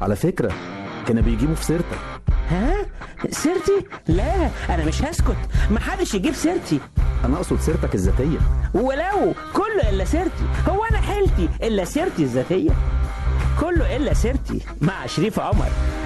على فكره كانوا بيجيبوا في سيرتك ها سيرتي لا انا مش هسكت محدش يجيب سيرتي انا اقصد سيرتك الذاتيه ولو كله الا سيرتي هو انا حيلتي الا سيرتي الذاتيه كله الا سيرتي مع شريف عمر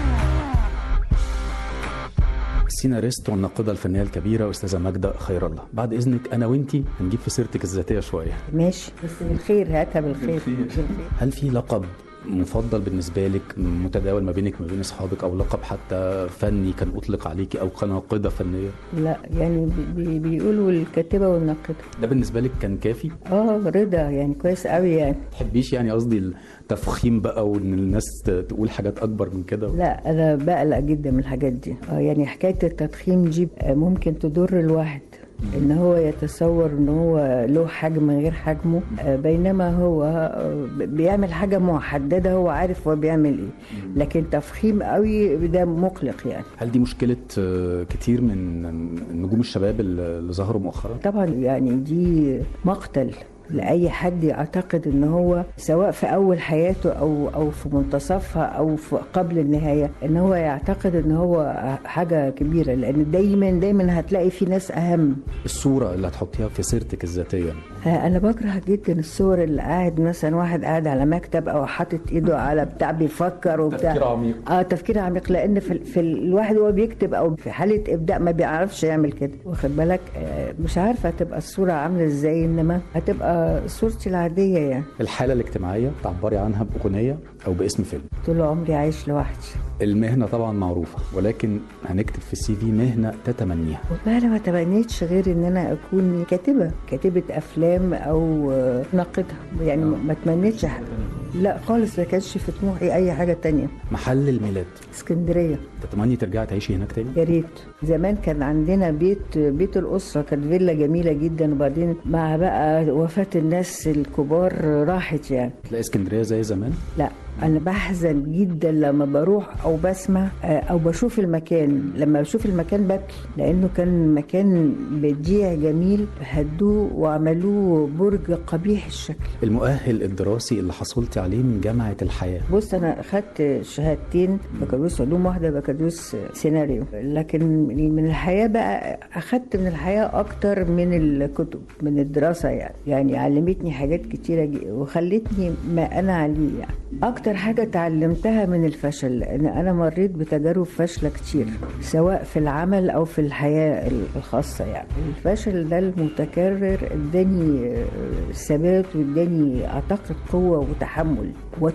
السيناريست والناقده الفنيه الكبيره استاذه ماجده خير الله بعد اذنك انا وانتي هنجيب في سيرتك الذاتيه شويه ماشي بس بالخير هاتها بالخير هل في لقب مفضل بالنسبه لك متداول ما بينك وما بين اصحابك او لقب حتى فني كان اطلق عليكي او كناقده فنيه لا يعني بي بيقولوا الكاتبه والناقده ده بالنسبه لك كان كافي اه رضا يعني كويس قوي يعني تحبيش يعني قصدي التفخيم بقى وان الناس تقول حاجات اكبر من كده لا انا بقلق جدا من الحاجات دي اه يعني حكايه التضخيم دي ممكن تضر الواحد ان هو يتصور ان هو له حجم غير حجمه بينما هو بيعمل حاجه محدده هو عارف هو بيعمل ايه لكن تفخيم قوي ده مقلق يعني هل دي مشكله كتير من نجوم الشباب اللي ظهروا مؤخرا طبعا يعني دي مقتل لاي حد يعتقد ان هو سواء في اول حياته او او في منتصفها او في قبل النهايه ان هو يعتقد ان هو حاجه كبيره لان دايما دايما هتلاقي في ناس اهم الصوره اللي هتحطيها في سيرتك الذاتيه انا بكره جدا الصور اللي قاعد مثلا واحد قاعد على مكتب او حاطط ايده على بتاع بيفكر وبتاع تفكير عميق اه تفكير عميق لان في, في الواحد وهو بيكتب او في حاله ابداع ما بيعرفش يعمل كده واخد بالك آه مش عارفه هتبقى الصوره عامله ازاي انما هتبقى صورتي العادية يعني الحالة الاجتماعية تعبري عنها بأغنية أو باسم فيلم طول عمري عايش لوحدي المهنة طبعا معروفة ولكن هنكتب في السي في مهنة تتمنيها والله أنا ما تمنيتش غير إن أنا أكون كاتبة كاتبة أفلام أو ناقدة يعني ما تمنيتش لا خالص ما كانش في طموحي أي حاجة تانية محل الميلاد اسكندرية تتمني ترجعي تعيشي هناك تاني؟ يا ريت زمان كان عندنا بيت بيت الأسرة كانت فيلا جميلة جدا وبعدين مع بقى وفاة الناس الكبار راحت يعني تلاقي اسكندرية زي زمان؟ لا انا بحزن جدا لما بروح او بسمع او بشوف المكان لما بشوف المكان ببكي لانه كان مكان بديع جميل هدوه وعملوه برج قبيح الشكل المؤهل الدراسي اللي حصلت عليه من جامعه الحياه بص انا خدت شهادتين بكالوريوس علوم واحده بكالوريوس سيناريو لكن من الحياه بقى اخدت من الحياه اكتر من الكتب من الدراسه يعني يعني علمتني حاجات كتيره وخلتني ما انا عليه يعني اكتر حاجه اتعلمتها من الفشل لان انا مريت بتجارب فاشله كتير سواء في العمل او في الحياه الخاصه يعني الفشل ده المتكرر اداني ثبات واداني اعتقد قوه وتحمل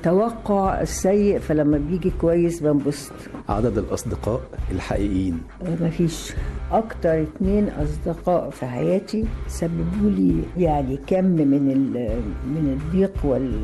وتوقع السيء فلما بيجي كويس بنبسط عدد الاصدقاء الحقيقيين مفيش اكتر اتنين اصدقاء في حياتي سببوا لي يعني كم من من الضيق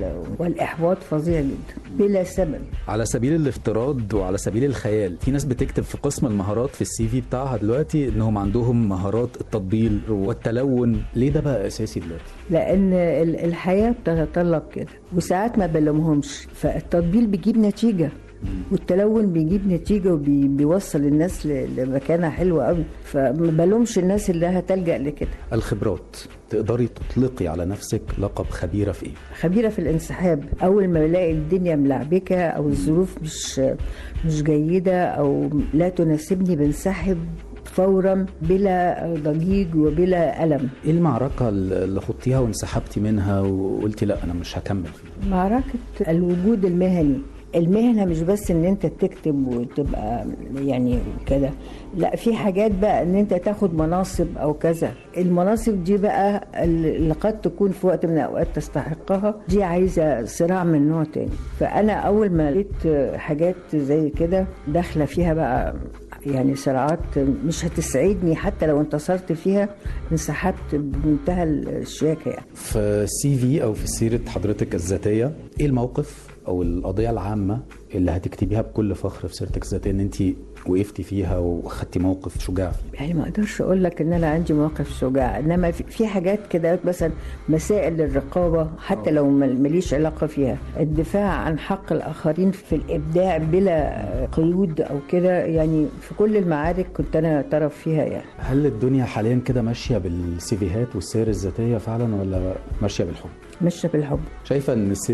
والاحباط فظيع جدا بلا سبب على سبيل الافتراض وعلى سبيل الخيال في ناس بتكتب في قسم المهارات في السي في بتاعها دلوقتي انهم عندهم مهارات التطبيل والتلون ليه ده بقى اساسي دلوقتي لان الحياه بتتطلب كده وساعات ما بلومهمش فالتطبيل بيجيب نتيجه والتلون بيجيب نتيجه وبيوصل الناس لمكانه حلوه قوي فما بلومش الناس اللي هتلجا لكده الخبرات تقدري تطلقي على نفسك لقب خبيره في ايه خبيره في الانسحاب اول ما بلاقي الدنيا ملعبكه او الظروف مش مش جيده او لا تناسبني بنسحب فورا بلا ضجيج وبلا الم ايه المعركه اللي خضتيها وانسحبتي منها وقلتي لا انا مش هكمل فيها معركه الوجود المهني المهنه مش بس ان انت تكتب وتبقى يعني كده لا في حاجات بقى ان انت تاخد مناصب او كذا المناصب دي بقى اللي قد تكون في وقت من الاوقات تستحقها دي عايزه صراع من نوع تاني فانا اول ما لقيت حاجات زي كده داخله فيها بقى يعني صراعات مش هتسعدني حتى لو انتصرت فيها انسحبت بمنتهى الشياكه يعني في السي في او في سيره حضرتك الذاتيه ايه الموقف او القضيه العامه اللي هتكتبيها بكل فخر في سيرتك الذاتيه ان انت وقفتي فيها واخدتي موقف شجاع فيه يعني ما اقدرش اقول لك ان انا عندي موقف شجاع انما في حاجات كده مثلا مسائل للرقابه حتى لو ماليش علاقه فيها الدفاع عن حق الاخرين في الابداع بلا قيود او كده يعني في كل المعارك كنت انا طرف فيها يعني هل الدنيا حاليا كده ماشيه بالسيفيهات والسير الذاتيه فعلا ولا ماشيه بالحب ماشيه بالحب شايفه ان سيره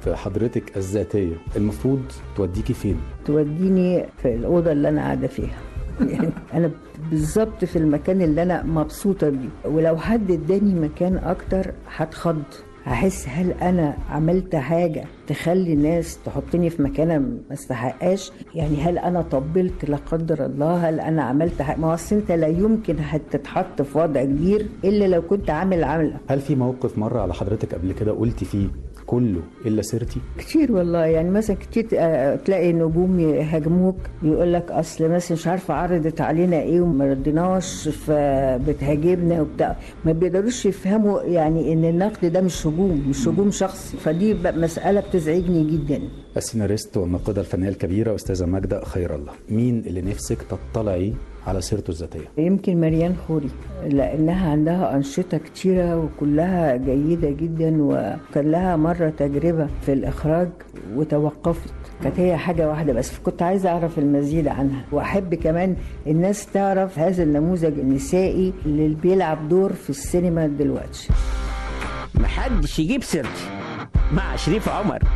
حضرتك الذاتيه المفروض توديكي فين توديني في الأوضة اللي أنا قاعدة فيها يعني أنا بالظبط في المكان اللي أنا مبسوطة بيه ولو حد اداني مكان أكتر هتخض هحس هل أنا عملت حاجة تخلي الناس تحطني في مكان أنا ما استحقاش يعني هل أنا طبلت لا قدر الله هل أنا عملت حاجة ما هو أصل أنت لا يمكن هتتحط في وضع كبير إلا لو كنت عامل عملة هل في موقف مر على حضرتك قبل كده قلتي فيه كله الا سيرتي كتير والله يعني مثلا كتير آه، تلاقي نجوم يهاجموك يقول لك اصل مثلا مش عارفه عرضت علينا ايه وما رضيناش فبتهاجمنا وبتاع ما بيقدروش يفهموا يعني ان النقد ده مش هجوم مش هجوم شخصي فدي بقى مساله بتزعجني جدا السيناريست والناقده الفنيه الكبيره استاذه ماجده خير الله مين اللي نفسك تطلعي على سيرته الذاتيه يمكن مريان خوري لانها عندها انشطه كتيره وكلها جيده جدا وكان لها مره تجربه في الاخراج وتوقفت كانت هي حاجه واحده بس كنت عايزه اعرف المزيد عنها واحب كمان الناس تعرف هذا النموذج النسائي اللي بيلعب دور في السينما دلوقتي محدش يجيب سيرتي مع شريف عمر